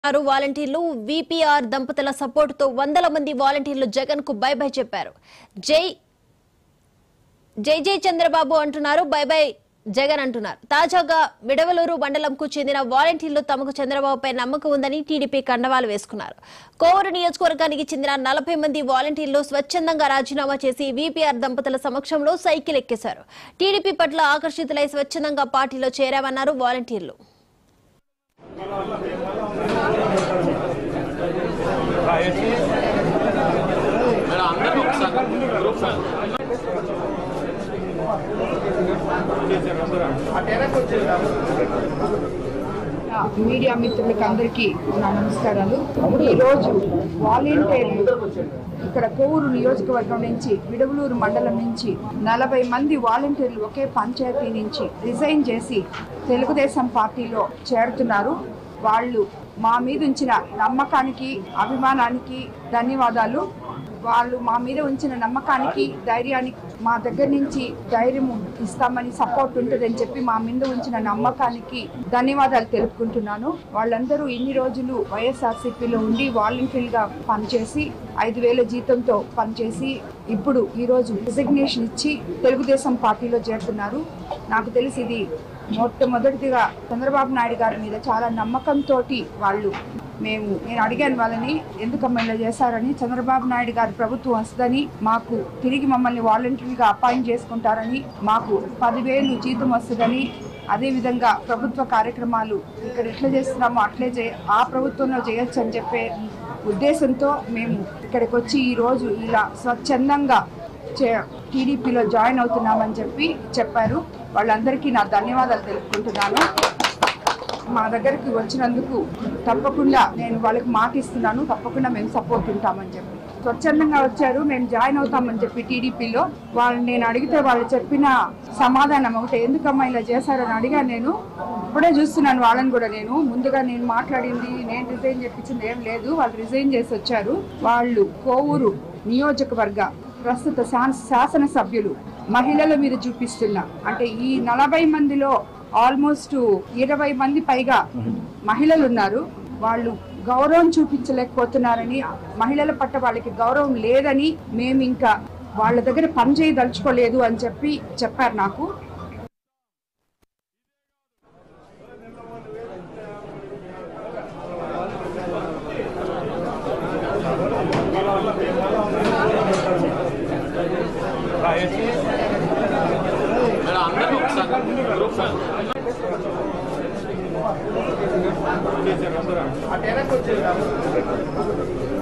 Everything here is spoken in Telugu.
ఉన్నారు వాలంటీర్లు విపిఆర్ దంపతుల సపోర్ట్ తో వందల మంది వాలంటీర్లు జగన్ కు బై బై చెప్పారు జై జై జై చంద్రబాబు అంటున్నారు బై బై జగన్ అంటున్నారు తాజాగా విడవలూరు మండలంకు చెందిన వాలంటీర్లు తమకు చంద్రబాబుపై నమ్మకం ఉందని టీడీపీ కండవాలు వేసుకున్నారు కోవూరు నియోజకవర్గానికి చెందిన నలభై మంది వాలంటీర్లు స్వచ్ఛందంగా రాజీనామా చేసి విపిఆర్ దంపతుల సమక్షంలో సైకిల్ ఎక్కేశారు టీడీపీ పట్ల ఆకర్షితులై స్వచ్ఛందంగా పార్టీలో చేరామన్నారు వాలంటీర్లు మేడం అందరూ ఒకసారి గ్రూప్ సార్ మీడియా మిత్రులకు అందరికీ నా నమస్కారాలు ఈరోజు వాలంటీర్లు ఇక్కడ కోవూరు నియోజకవర్గం నుంచి విడవలూరు మండలం నుంచి నలభై మంది వాలంటీర్లు ఒకే పంచాయతీ నుంచి రిజైన్ చేసి తెలుగుదేశం పార్టీలో చేరుతున్నారు వాళ్ళు మా మీద ఉంచిన నమ్మకానికి అభిమానానికి ధన్యవాదాలు వాళ్ళు మా మీద ఉంచిన నమ్మకానికి ధైర్యానికి మా దగ్గర నుంచి ధైర్యం ఇస్తామని సపోర్ట్ ఉంటుందని చెప్పి మా మీద ఉంచిన నమ్మకానికి ధన్యవాదాలు తెలుపుకుంటున్నాను వాళ్ళందరూ ఇన్ని రోజులు వైఎస్ఆర్సీపీలో ఉండి వాలంటీర్గా పనిచేసి ఐదు వేల జీతంతో పనిచేసి ఇప్పుడు ఈరోజు రిజిగ్నేషన్ ఇచ్చి తెలుగుదేశం పార్టీలో చేరుతున్నారు నాకు తెలిసి ఇది మొట్టమొదటిగా చంద్రబాబు నాయుడు గారి మీద చాలా నమ్మకంతో వాళ్ళు మేము నేను అడిగాను వాళ్ళని ఎందుకమ్మా ఇలా చేశారని చంద్రబాబు నాయుడు గారి ప్రభుత్వం వస్తుందని మాకు తిరిగి మమ్మల్ని వాలంటరీగా అపాయింట్ చేసుకుంటారని మాకు పదివేలు జీతం వస్తుందని అదేవిధంగా ప్రభుత్వ కార్యక్రమాలు ఇక్కడ ఎట్లా చేస్తున్నామో అట్లే చే ఆ ప్రభుత్వంలో చేయొచ్చు అని చెప్పే ఉద్దేశంతో మేము ఇక్కడికి వచ్చి ఈరోజు ఇలా స్వచ్ఛందంగా చే- టీడీపీలో జాయిన్ అవుతున్నామని చెప్పి చెప్పారు వాళ్ళందరికీ నా ధన్యవాదాలు తెలుపుకుంటున్నాను మా దగ్గరికి వచ్చినందుకు తప్పకుండా నేను వాళ్ళకి మాట ఇస్తున్నాను తప్పకుండా మేము సపోర్ట్ ఉంటామని చెప్పి స్వచ్ఛందంగా వచ్చారు మేము జాయిన్ అవుతామని చెప్పి టీడీపీలో వాళ్ళు నేను అడిగితే వాళ్ళు చెప్పిన సమాధానం ఒకటి ఎందుకమ్మా ఇలా చేశారని అడిగాను నేను ఇప్పుడే చూస్తున్నాను వాళ్ళని కూడా నేను ముందుగా నేను మాట్లాడింది నేను రిజైన్ చెప్పించింది ఏం లేదు వాళ్ళు రిజైన్ చేసి వచ్చారు వాళ్ళు కోవూరు నియోజకవర్గ ప్రస్తుత శా- శాసనసభ్యులు మహిళల మీద చూపిస్తున్న అంటే ఈ నలభై మందిలో ఆల్మోస్ట్ ఇరవై మంది పైగా మహిళలు ఉన్నారు వాళ్ళు గౌరవం చూపించలేకపోతున్నారని మహిళల పట్ల వాళ్ళకి గౌరవం లేదని మేము ఇంకా వాళ్ళ దగ్గర పని చేయదలుచుకోలేదు అని చెప్పి చెప్పారు నాకు మేడం అందరూ ఒకసారి గ్రూప్ సార్ అటు వెనక్కి వచ్చేది